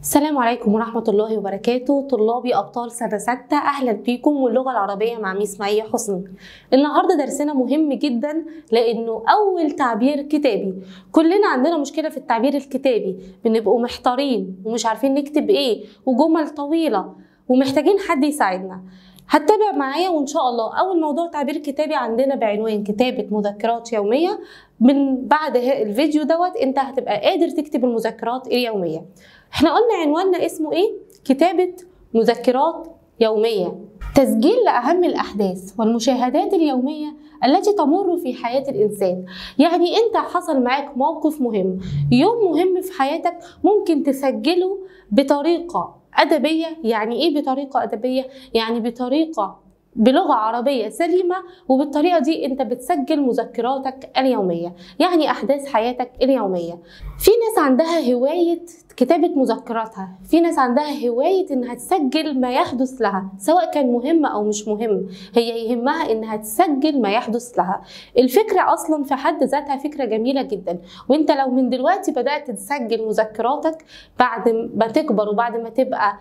السلام عليكم ورحمة الله وبركاته طلابي أبطال سنة ستة أهلا بيكم واللغة العربية مع ميس مي حسني النهاردة درسنا مهم جدا لأنه أول تعبير كتابي كلنا عندنا مشكلة في التعبير الكتابي بنبقوا محتارين ومش عارفين نكتب إيه وجمل طويلة ومحتاجين حد يساعدنا هتتابع معايا وان شاء الله اول موضوع تعبير كتابي عندنا بعنوان كتابه مذكرات يوميه من بعد الفيديو دوت انت هتبقى قادر تكتب المذكرات اليوميه احنا قلنا عنواننا اسمه ايه كتابه مذكرات يوميه تسجيل لاهم الاحداث والمشاهدات اليوميه التي تمر في حياه الانسان يعني انت حصل معاك موقف مهم يوم مهم في حياتك ممكن تسجله بطريقه أدبية يعني إيه بطريقة أدبية؟ يعني بطريقة بلغة عربية سليمة وبالطريقة دي أنت بتسجل مذكراتك اليومية يعني أحداث حياتك اليومية في ناس عندها هواية كتابة مذكراتها في ناس عندها هواية إنها تسجل ما يحدث لها سواء كان مهم أو مش مهم هي يهمها إنها تسجل ما يحدث لها الفكرة أصلا في حد ذاتها فكرة جميلة جدا وإنت لو من دلوقتي بدأت تسجل مذكراتك بعد ما تكبر وبعد ما تبقى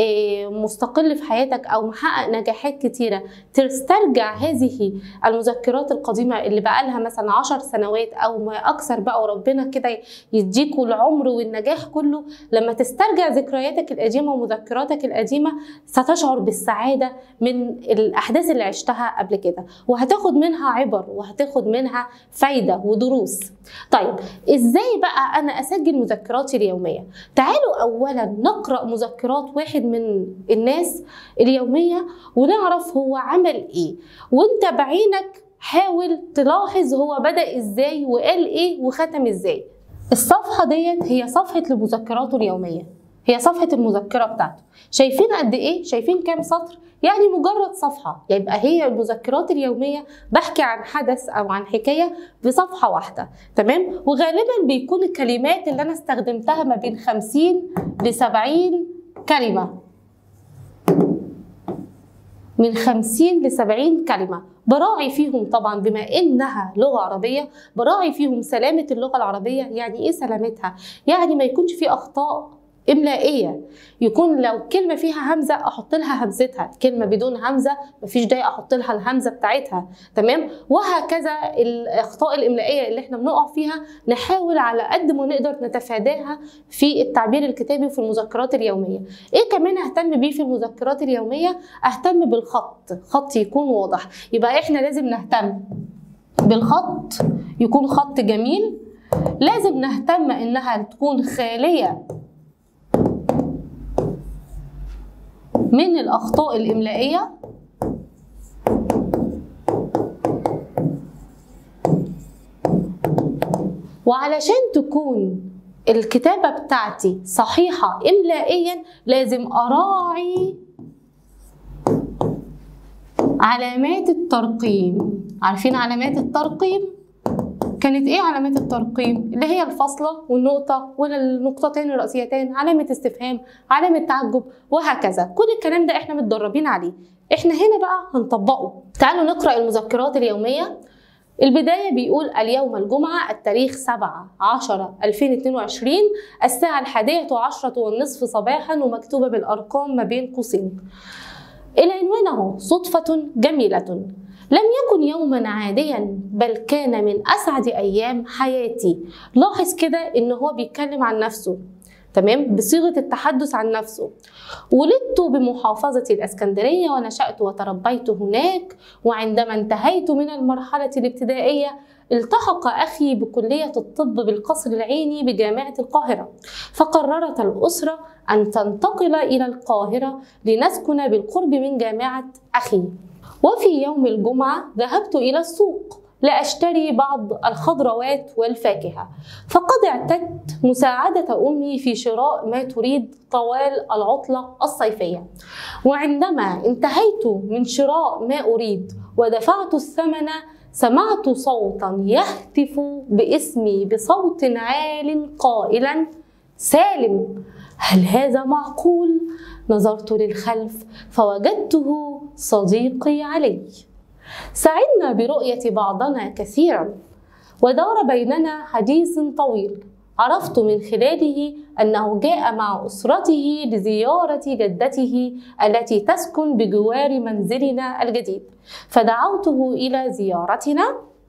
مستقل في حياتك أو محقق نجاحات كتيرة تسترجع هذه المذكرات القديمة اللي بقالها مثلا عشر سنوات أو ما أكثر بقى وربنا كده يديكوا العمر والنجاح كله لما تسترجع ذكرياتك القديمة ومذكراتك القديمة ستشعر بالسعادة من الأحداث اللي عشتها قبل كده وهتاخد منها عبر وهتاخد منها فايدة ودروس طيب إزاي بقى أنا أسجل مذكراتي اليومية تعالوا أولا نقرأ مذكرات واحد من الناس اليومية ونعرف هو عمل إيه وانت بعينك حاول تلاحظ هو بدأ إزاي وقال إيه وختم إزاي الصفحة ديت هي صفحة لمذكراته اليومية هي صفحة المذكرة بتاعته شايفين قد ايه شايفين كام سطر يعني مجرد صفحة يبقى هي المذكرات اليومية بحكي عن حدث أو عن حكاية بصفحة واحدة تمام وغالبا بيكون الكلمات اللي أنا استخدمتها ما بين 50 ل 70 كلمة من 50 ل 70 كلمة براعي فيهم طبعا بما انها لغه عربيه براعي فيهم سلامه اللغه العربيه يعني ايه سلامتها يعني ما يكونش في اخطاء املائيه يكون لو كلمه فيها همزه احط لها همزتها كلمه بدون همزه مفيش داعي احط لها الهمزه بتاعتها تمام وهكذا الاخطاء الاملائيه اللي احنا بنقع فيها نحاول على قد ما نقدر نتفاداها في التعبير الكتابي وفي المذكرات اليوميه ايه كمان اهتم بيه في المذكرات اليوميه اهتم بالخط خط يكون واضح يبقى احنا لازم نهتم بالخط يكون خط جميل لازم نهتم انها تكون خاليه من الأخطاء الإملائية وعلشان تكون الكتابة بتاعتي صحيحة إملائيا لازم أراعي علامات الترقيم عارفين علامات الترقيم؟ كانت ايه علامات الترقيم اللي هي الفاصله والنقطه والنقطتين الرئيسيتين علامه استفهام علامه تعجب وهكذا كل الكلام ده احنا متدربين عليه احنا هنا بقى هنطبقه تعالوا نقرا المذكرات اليوميه البداية بيقول اليوم الجمعة التاريخ 7 10 2022 الساعة الحادية عشرة والنصف صباحا ومكتوبة بالأرقام ما بين قوسين العنوان اهو صدفة جميلة لم يكن يوما عاديا بل كان من اسعد ايام حياتي لاحظ كده ان هو بيتكلم عن نفسه تمام بصيغه التحدث عن نفسه ولدت بمحافظه الاسكندريه ونشات وتربيت هناك وعندما انتهيت من المرحله الابتدائيه التحق اخي بكليه الطب بالقصر العيني بجامعه القاهره فقررت الاسره ان تنتقل الى القاهره لنسكن بالقرب من جامعه اخي وفي يوم الجمعة ذهبت إلى السوق لأشتري بعض الخضروات والفاكهة فقد اعتدت مساعدة أمي في شراء ما تريد طوال العطلة الصيفية وعندما انتهيت من شراء ما أريد ودفعت الثمن سمعت صوتا يهتف باسمي بصوت عال قائلا سالم هل هذا معقول نظرت للخلف فوجدته صديقي علي سعدنا برؤيه بعضنا كثيرا ودار بيننا حديث طويل عرفت من خلاله أنه جاء مع أسرته لزيارة جدته التي تسكن بجوار منزلنا الجديد فدعوته إلى زيارتنا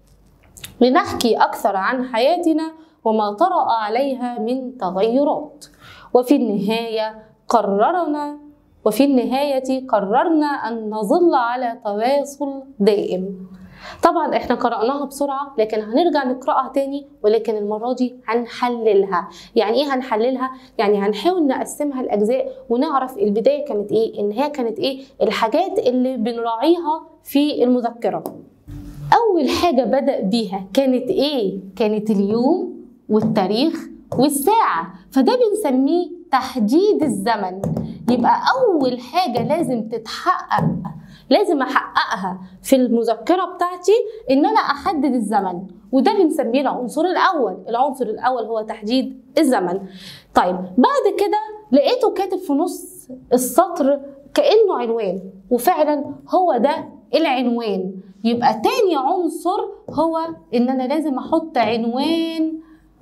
لنحكي أكثر عن حياتنا وما طرأ عليها من تغيرات وفي النهاية قررنا وفي النهاية قررنا أن نظل على تواصل دائم طبعا احنا قرأناها بسرعة لكن هنرجع نقرأها تاني ولكن المرة دي هنحللها يعني ايه هنحللها؟ يعني هنحاول نقسمها لأجزاء ونعرف البداية كانت ايه النهاية كانت ايه الحاجات اللي بنراعيها في المذكرة أول حاجة بدأ بيها كانت ايه؟ كانت اليوم والتاريخ والساعة فده بنسميه تحديد الزمن يبقى أول حاجة لازم تتحقق لازم أحققها في المذكرة بتاعتي إن أنا أحدد الزمن وده بنسميه العنصر الأول العنصر الأول هو تحديد الزمن طيب بعد كده لقيته كاتب في نص السطر كأنه عنوان وفعلا هو ده العنوان يبقى تاني عنصر هو إن أنا لازم أحط عنوان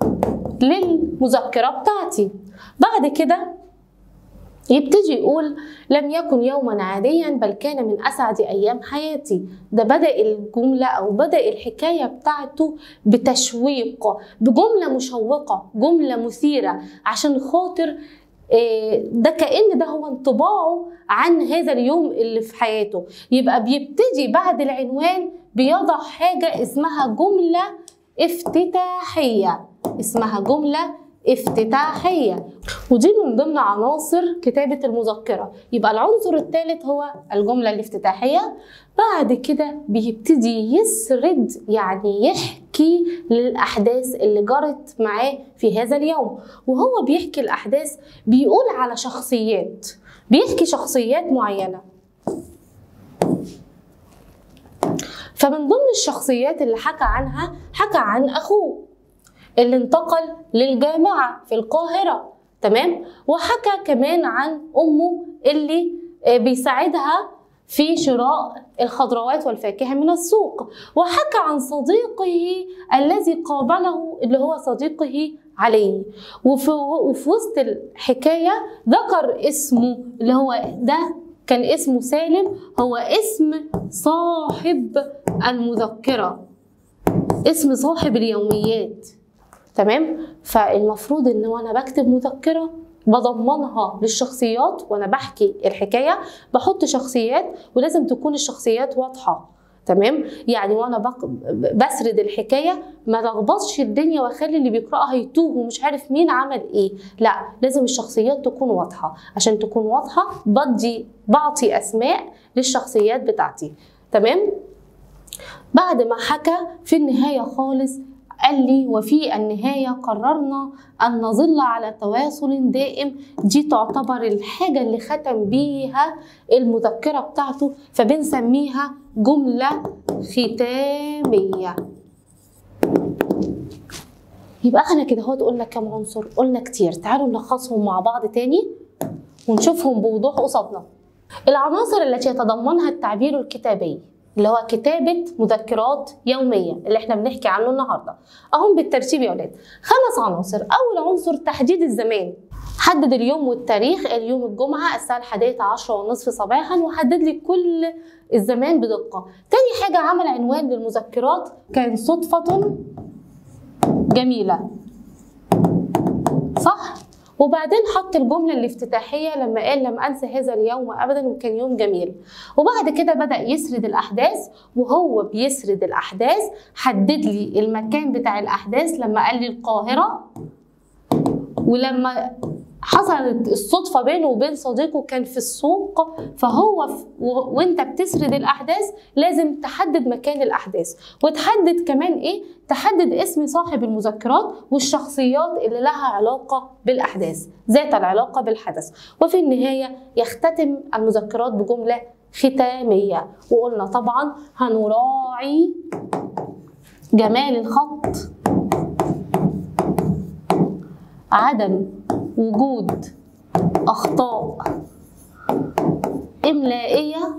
للمذكرة بتاعتي بعد كده يبتدي يقول لم يكن يوما عاديا بل كان من اسعد ايام حياتي ده بدا الجمله او بدا الحكايه بتاعته بتشويق بجمله مشوقه جمله مثيره عشان خاطر ده كأن ده هو انطباعه عن هذا اليوم اللي في حياته يبقى بيبتدي بعد العنوان بيضع حاجة اسمها جملة افتتاحية اسمها جملة افتتاحية ودي من ضمن عناصر كتابة المذكرة يبقى العنصر الثالث هو الجملة الافتتاحية بعد كده بيبتدي يسرد يعني يحكي للأحداث اللي جرت معاه في هذا اليوم وهو بيحكي الأحداث بيقول على شخصيات بيحكي شخصيات معينة فمن ضمن الشخصيات اللي حكى عنها حكى عن أخوه اللي انتقل للجامعة في القاهرة تمام وحكى كمان عن أمه اللي بيساعدها في شراء الخضروات والفاكهة من السوق وحكى عن صديقه الذي قابله اللي هو صديقه علي وفي, وفي وسط الحكاية ذكر اسمه اللي هو ده كان اسمه سالم هو اسم صاحب المذكرة اسم صاحب اليوميات تمام فالمفروض ان وانا بكتب مذكره بضمنها للشخصيات وانا بحكي الحكايه بحط شخصيات ولازم تكون الشخصيات واضحه تمام يعني وانا بق... بسرد الحكايه ما لخبطش الدنيا واخلي اللي بيقراها يتوه ومش عارف مين عمل ايه لا لازم الشخصيات تكون واضحه عشان تكون واضحه بدي بعطي اسماء للشخصيات بتاعتي تمام بعد ما حكى في النهايه خالص قال لي وفي النهاية قررنا أن نظل على تواصل دائم دي تعتبر الحاجة اللي ختم بيها المذكرة بتاعته فبنسميها جملة ختامية يبقى احنا كده هو قلنا كام عنصر قلنا كتير تعالوا نلخصهم مع بعض تاني ونشوفهم بوضوح قصادنا العناصر التي يتضمنها التعبير الكتابي اللي هو كتابة مذكرات يومية اللي احنا بنحكي عنه النهاردة اهم بالترتيب يا ولاد خمس عناصر اول عنصر تحديد الزمان حدد اليوم والتاريخ اليوم الجمعة الساعة الحادية عشرة ونصف صباحا وحدد لي كل الزمان بدقة تاني حاجة عمل عنوان للمذكرات كان صدفة جميلة صح؟ وبعدين حط الجملة الافتتاحية لما قال لم أنسى هذا اليوم أبدا وكان يوم جميل وبعد كده بدأ يسرد الأحداث وهو بيسرد الأحداث حدد لي المكان بتاع الأحداث لما قال لي القاهرة ولما حصلت الصدفة بينه وبين صديقه كان في السوق فهو في و... وانت بتسرد الأحداث لازم تحدد مكان الأحداث وتحدد كمان إيه؟ تحدد اسم صاحب المذكرات والشخصيات اللي لها علاقة بالأحداث ذات العلاقة بالحدث وفي النهاية يختتم المذكرات بجملة ختامية وقلنا طبعا هنراعي جمال الخط عدم وجود أخطاء إملائية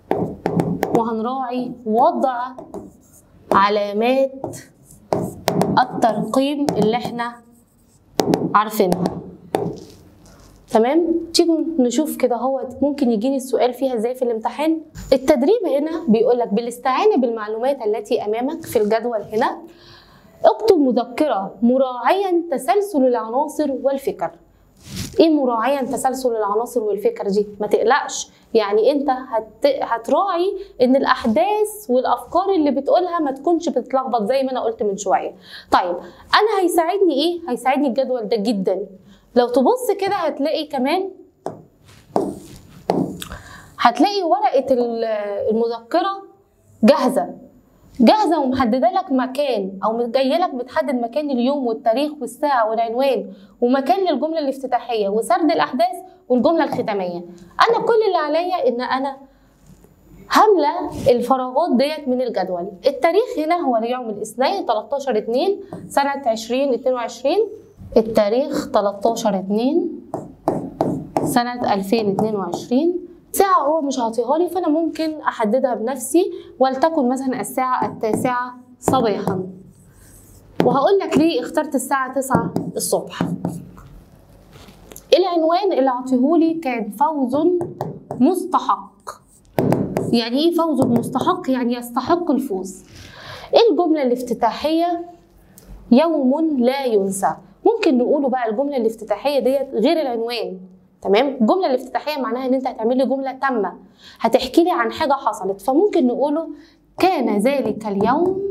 وهنراعي وضع علامات الترقيم اللي احنا عارفينها تمام تيجوا نشوف كده هو ممكن يجيني السؤال فيها ازاي في الامتحان التدريب هنا بيقول لك بالاستعانه بالمعلومات التي امامك في الجدول هنا اكتب مذكره مراعيا تسلسل العناصر والفكر ايه مراعيا تسلسل العناصر والفكر دي ما تقلقش يعني انت هت... هتراعي ان الاحداث والافكار اللي بتقولها ما تكونش بتتلخبط زي ما انا قلت من شويه طيب انا هيساعدني ايه هيساعدني الجدول ده جدا لو تبص كده هتلاقي كمان هتلاقي ورقه المذكره جاهزه جاهزه ومحدده لك مكان او جايه لك بتحدد مكان اليوم والتاريخ والساعه والعنوان ومكان للجمله الافتتاحيه وسرد الاحداث والجمله الختاميه انا كل اللي عليا ان انا هملى الفراغات ديت من الجدول التاريخ هنا هو اليوم الاثنين 13 2 سنه 2022 التاريخ 13 2 سنه 2022 ساعة هو مش هعطيها لي فأنا ممكن أحددها بنفسي ولتكن مثلا الساعة التاسعة صباحا وهقول لك ليه اخترت الساعة 9 الصبح العنوان اللي عطيهولي كان فوز مستحق يعني ايه فوز مستحق يعني يستحق الفوز الجملة الافتتاحية يوم لا ينسى ممكن نقوله بقى الجملة الافتتاحية ديت غير العنوان تمام الجمله الافتتاحيه معناها ان انت هتعمل لي جمله تامه هتحكي لي عن حاجه حصلت فممكن نقوله كان ذلك اليوم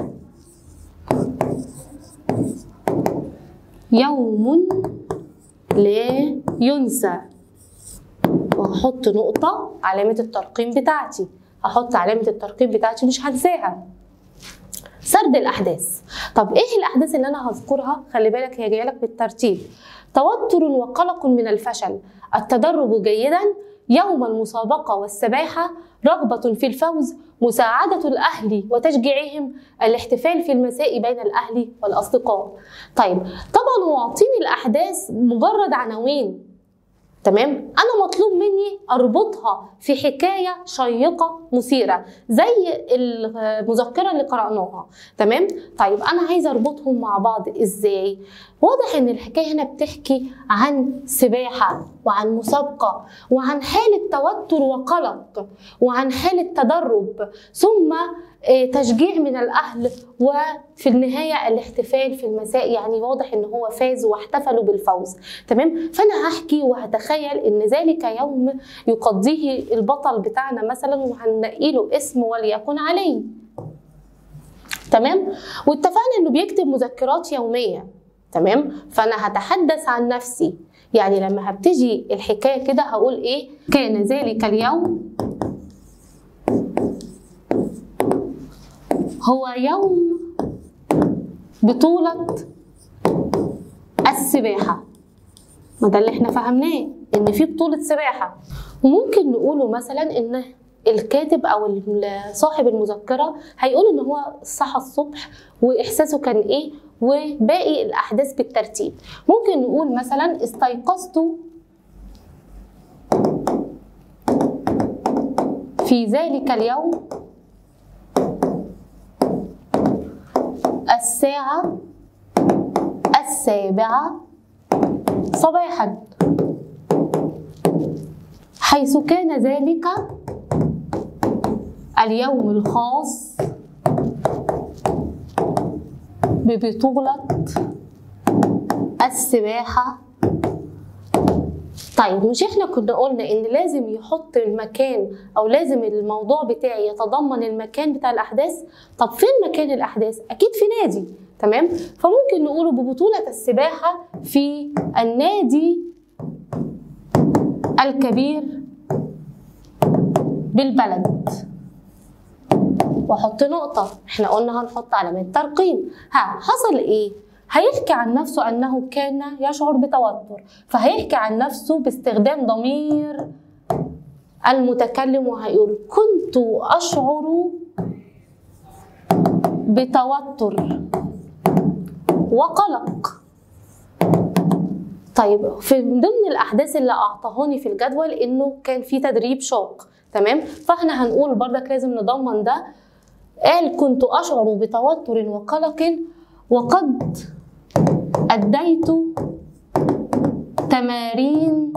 يوم لا ينسى وهحط نقطة علامة الترقيم بتاعتي هحط علامة الترقيم بتاعتي مش هنساها سرد الأحداث طب إيه الأحداث اللي أنا هذكرها خلي بالك هي جاية لك بالترتيب توتر وقلق من الفشل التدرب جيدا يوم المسابقة والسباحة رغبة في الفوز مساعدة الأهل وتشجيعهم الاحتفال في المساء بين الأهل والأصدقاء طيب طبعا هو عاطيني الأحداث مجرد عناوين تمام انا مطلوب مني اربطها في حكايه شيقه مثيره زي المذكره اللي قراناها تمام طيب انا عايزه اربطهم مع بعض ازاي واضح ان الحكايه هنا بتحكي عن سباحه وعن مسابقه وعن حاله توتر وقلق وعن حاله تدرب ثم تشجيع من الاهل وفي النهايه الاحتفال في المساء يعني واضح ان هو فاز واحتفلوا بالفوز تمام فانا هحكي وهتخيل ان ذلك يوم يقضيه البطل بتاعنا مثلا وهنلاقي له اسم وليكن علي تمام واتفقنا انه بيكتب مذكرات يوميه تمام فانا هتحدث عن نفسي يعني لما هبتدي الحكايه كده هقول ايه كان ذلك اليوم هو يوم بطولة السباحة ما ده اللي احنا فهمناه ان في بطولة سباحة وممكن نقوله مثلا ان الكاتب او صاحب المذكرة هيقول ان هو صحى الصبح واحساسه كان ايه وباقي الاحداث بالترتيب ممكن نقول مثلا استيقظت في ذلك اليوم الساعة السابعة صباحا حيث كان ذلك اليوم الخاص ببطولة السباحة طيب مش احنا كنا قلنا ان لازم يحط المكان او لازم الموضوع بتاعي يتضمن المكان بتاع الاحداث طب فين مكان الاحداث اكيد في نادي تمام فممكن نقوله ببطولة السباحة في النادي الكبير بالبلد واحط نقطة احنا قلنا هنحط علامات ترقيم ها حصل ايه هيحكي عن نفسه انه كان يشعر بتوتر فهيحكي عن نفسه باستخدام ضمير المتكلم وهيقول كنت اشعر بتوتر وقلق طيب في ضمن الاحداث اللي اعطاهاني في الجدول انه كان في تدريب شاق تمام فاحنا هنقول بردك لازم نضمن ده قال كنت اشعر بتوتر وقلق وقد أديت تمارين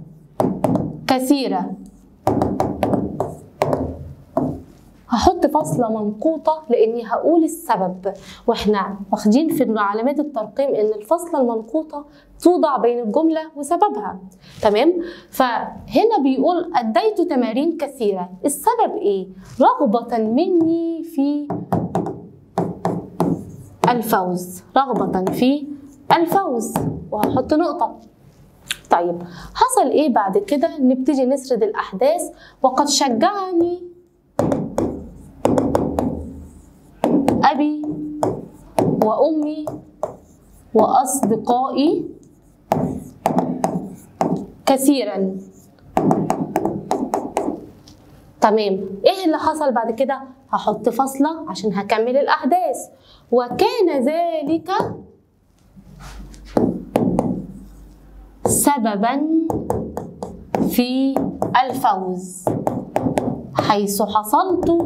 كثيرة هحط فاصلة منقوطة لأني هقول السبب واحنا واخدين في علامات الترقيم إن الفاصلة المنقوطة توضع بين الجملة وسببها تمام فهنا بيقول أديت تمارين كثيرة السبب إيه؟ رغبة مني في الفوز رغبة في الفوز وهحط نقطة طيب حصل ايه بعد كده نبتدي نسرد الاحداث وقد شجعني ابي وامي واصدقائي كثيرا تمام ايه اللي حصل بعد كده هحط فاصله عشان هكمل الاحداث وكان ذلك سببا في الفوز حيث حصلت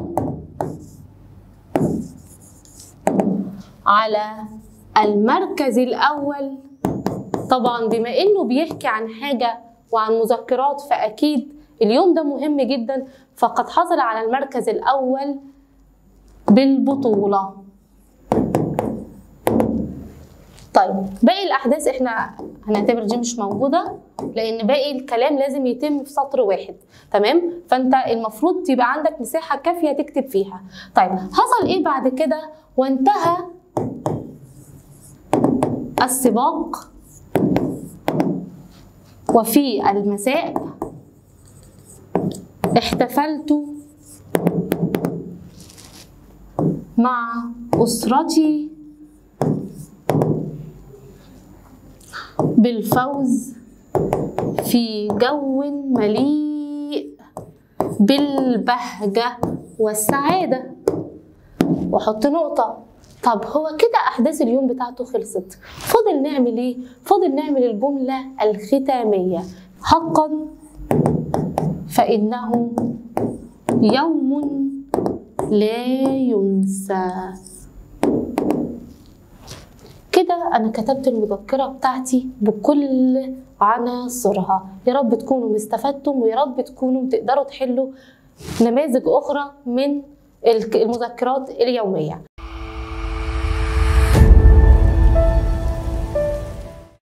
على المركز الأول طبعا بما إنه بيحكي عن حاجة وعن مذكرات فأكيد اليوم ده مهم جدا فقد حصل على المركز الأول بالبطولة طيب باقي الاحداث احنا هنعتبر دي مش موجوده لان باقي الكلام لازم يتم في سطر واحد تمام فانت المفروض يبقى عندك مساحه كافيه تكتب فيها طيب حصل ايه بعد كده وانتهى السباق وفي المساء احتفلت مع اسرتي بالفوز في جو مليء بالبهجة والسعادة واحط نقطة طب هو كده أحداث اليوم بتاعته خلصت فاضل نعمل إيه؟ فاضل نعمل الجملة الختامية حقا فإنه يوم لا ينسى كده أنا كتبت المذكرة بتاعتي بكل عناصرها يا رب تكونوا استفدتم ويا رب تكونوا تقدروا تحلوا نماذج أخرى من المذكرات اليومية